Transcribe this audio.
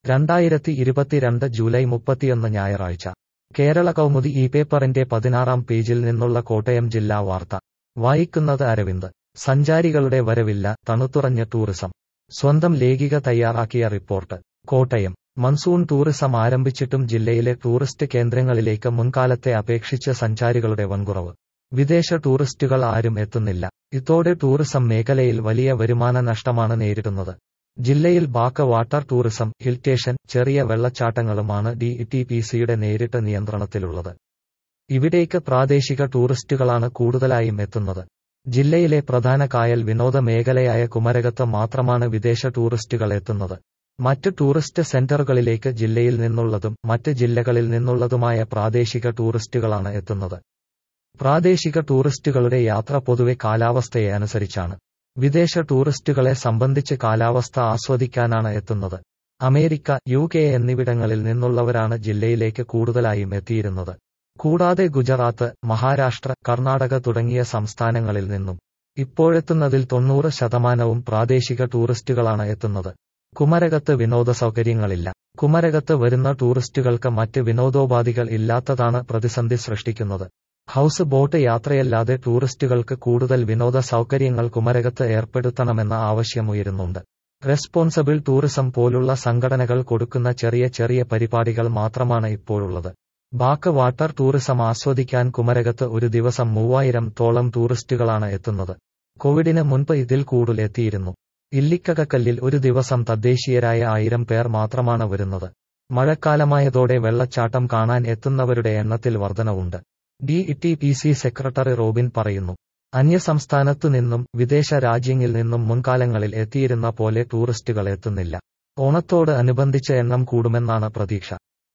രണ്ടായിരത്തി ഇരുപത്തിരണ്ട് ജൂലൈ മുപ്പത്തിയൊന്ന് ഞായറാഴ്ച കേരള കൗമുദി ഈ പേപ്പറിന്റെ പതിനാറാം പേജിൽ നിന്നുള്ള കോട്ടയം ജില്ലാ വാർത്ത വായിക്കുന്നത് അരവിന്ദ് സഞ്ചാരികളുടെ വരവില്ല തണുത്തുറഞ്ഞ ടൂറിസം സ്വന്തം ലേഖിക തയ്യാറാക്കിയ റിപ്പോർട്ട് കോട്ടയം മൺസൂൺ ടൂറിസം ആരംഭിച്ചിട്ടും ജില്ലയിലെ ടൂറിസ്റ്റ് കേന്ദ്രങ്ങളിലേക്ക് മുൻകാലത്തെ അപേക്ഷിച്ച് സഞ്ചാരികളുടെ വൻകുറവ് വിദേശ ടൂറിസ്റ്റുകൾ ആരും എത്തുന്നില്ല ഇതോടെ ടൂറിസം മേഖലയിൽ വലിയ വരുമാന നഷ്ടമാണ് നേരിടുന്നത് ജില്ലയിൽ back water tourism hill station ചെറിയ വെള്ളച്ചാട്ടങ്ങളുമാണ് ഡി ടി പി സിയുടെ നേരിട്ട് നിയന്ത്രണത്തിലുള്ളത് ഇവിടേക്ക് പ്രാദേശിക ടൂറിസ്റ്റുകളാണ് കൂടുതലായും എത്തുന്നത് ജില്ലയിലെ പ്രധാന കായൽ വിനോദ മേഖലയായ കുമരകത്ത് മാത്രമാണ് വിദേശ ടൂറിസ്റ്റുകൾ എത്തുന്നത് മറ്റ് ടൂറിസ്റ്റ് സെന്ററുകളിലേക്ക് ജില്ലയിൽ നിന്നുള്ളതും മറ്റ് ജില്ലകളിൽ നിന്നുള്ളതുമായ പ്രാദേശിക ടൂറിസ്റ്റുകളാണ് എത്തുന്നത് പ്രാദേശിക ടൂറിസ്റ്റുകളുടെ യാത്ര പൊതുവെ കാലാവസ്ഥയെ അനുസരിച്ചാണ് വിദേശ ടൂറിസ്റ്റുകളെ സംബന്ധിച്ച് കാലാവസ്ഥ ആസ്വദിക്കാനാണ് എത്തുന്നത് അമേരിക്ക യു കെ എന്നിവിടങ്ങളിൽ നിന്നുള്ളവരാണ് ജില്ലയിലേക്ക് കൂടുതലായും എത്തിയിരുന്നത് കൂടാതെ ഗുജറാത്ത് മഹാരാഷ്ട്ര കർണാടക തുടങ്ങിയ സംസ്ഥാനങ്ങളിൽ നിന്നും ഇപ്പോഴെത്തുന്നതിൽ തൊണ്ണൂറ് ശതമാനവും പ്രാദേശിക ടൂറിസ്റ്റുകളാണ് എത്തുന്നത് കുമരകത്ത് വിനോദ സൗകര്യങ്ങളില്ല കുമരകത്ത് വരുന്ന ടൂറിസ്റ്റുകൾക്ക് മറ്റ് വിനോദോപാധികൾ ഇല്ലാത്തതാണ് പ്രതിസന്ധി സൃഷ്ടിക്കുന്നത് ഹൌസ് ബോട്ട് യാത്രയല്ലാതെ ടൂറിസ്റ്റുകൾക്ക് കൂടുതൽ വിനോദ സൗകര്യങ്ങൾ കുമരകത്ത് ഏർപ്പെടുത്തണമെന്ന ആവശ്യമുയരുന്നുണ്ട് റെസ്പോൺസബിൾ ടൂറിസം പോലുള്ള സംഘടനകൾ കൊടുക്കുന്ന ചെറിയ ചെറിയ പരിപാടികൾ മാത്രമാണ് ഇപ്പോഴുള്ളത് ബാക്ക് വാട്ടർ ടൂറിസം ആസ്വദിക്കാൻ കുമരകത്ത് ഒരു ദിവസം മൂവായിരം തോളം ടൂറിസ്റ്റുകളാണ് എത്തുന്നത് കോവിഡിന് മുൻപ് ഇതിൽ കൂടുതൽ എത്തിയിരുന്നു ഇല്ലിക്കകക്കല്ലിൽ ഒരു ദിവസം തദ്ദേശീയരായ ആയിരം പേർ മാത്രമാണ് വരുന്നത് മഴക്കാലമായതോടെ വെള്ളച്ചാട്ടം കാണാൻ എത്തുന്നവരുടെ എണ്ണത്തിൽ വർധനവുണ്ട് D T P C secretary Robin പറയുന്നു അന്യസംസ്ഥാനത്തു നിന്നും വിദേശ രാജ്യങ്ങളിൽ നിന്നും മുൻകാലങ്ങളിൽ എത്തിയിരുന്ന പോലെ ടൂറിസ്റ്റുകൾ എത്തുന്നില്ല ഓണത്തോട് അനുബന്ധിച്ച് എണ്ണം കൂടുമെന്നാണ് പ്രതീക്ഷ